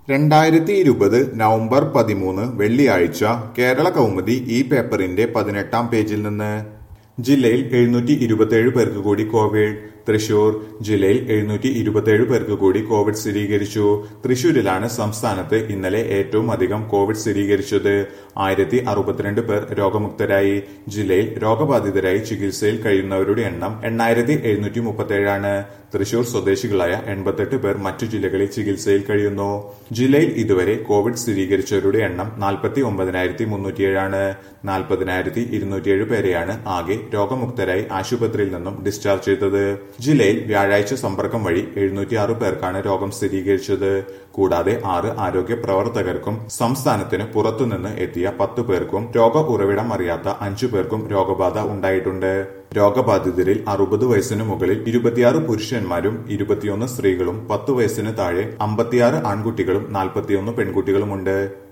രണ്ടായിരത്തി ഇരുപത് നവംബർ പതിമൂന്ന് വെള്ളിയാഴ്ച കേരള കൗമുദി ഈ പേപ്പറിന്റെ പതിനെട്ടാം പേജിൽ നിന്ന് ജില്ലയിൽ എഴുന്നൂറ്റി ഇരുപത്തിയേഴ് പേർക്ക് കൂടി കോവിഡ് തൃശൂർ ജില്ലയിൽ എഴുന്നൂറ്റി ഇരുപത്തിയേഴ് പേർക്ക് കൂടി കോവിഡ് സ്ഥിരീകരിച്ചു തൃശൂരിലാണ് സംസ്ഥാനത്ത് ഇന്നലെ ഏറ്റവും അധികം കോവിഡ് സ്ഥിരീകരിച്ചത് ആയിരത്തി അറുപത്തിരണ്ട് പേർ രോഗമുക്തരായി ജില്ലയിൽ രോഗബാധിതരായി ചികിത്സയിൽ കഴിയുന്നവരുടെ എണ്ണം എണ്ണായിരത്തി എഴുന്നൂറ്റി മുപ്പത്തിയേഴാണ് തൃശൂർ സ്വദേശികളായ എൺപത്തെട്ട് പേർ മറ്റു ജില്ലകളിൽ ചികിത്സയിൽ കഴിയുന്നു ജില്ലയിൽ ഇതുവരെ കോവിഡ് സ്ഥിരീകരിച്ചവരുടെ എണ്ണം നാൽപ്പത്തി ഒമ്പതിനായിരത്തി മുന്നൂറ്റിയേഴാണ് നാൽപ്പതിനായിരത്തി ഇരുന്നൂറ്റിയേഴ് പേരെയാണ് ആകെ രോഗമുക്തരായി ആശുപത്രിയിൽ നിന്നും ഡിസ്ചാർജ് ചെയ്തത് ജില്ലയിൽ വ്യാഴാഴ്ച സമ്പർക്കം വഴി എഴുന്നൂറ്റിയാറ് പേർക്കാണ് രോഗം സ്ഥിരീകരിച്ചത് കൂടാതെ ആറ് ആരോഗ്യ പ്രവർത്തകർക്കും സംസ്ഥാനത്തിന് പുറത്തുനിന്ന് എത്തിയ പത്ത് പേർക്കും രോഗ ഉറവിടം അറിയാത്ത അഞ്ചു പേർക്കും രോഗബാധ ഉണ്ടായിട്ടുണ്ട് രോഗബാധിതരിൽ അറുപത് വയസ്സിനു മുകളിൽ ഇരുപത്തിയാറ് പുരുഷന്മാരും ഇരുപത്തിയൊന്ന് സ്ത്രീകളും പത്ത് വയസ്സിന് താഴെ അമ്പത്തിയാറ് ആൺകുട്ടികളും നാൽപ്പത്തിയൊന്ന് പെൺകുട്ടികളുമുണ്ട്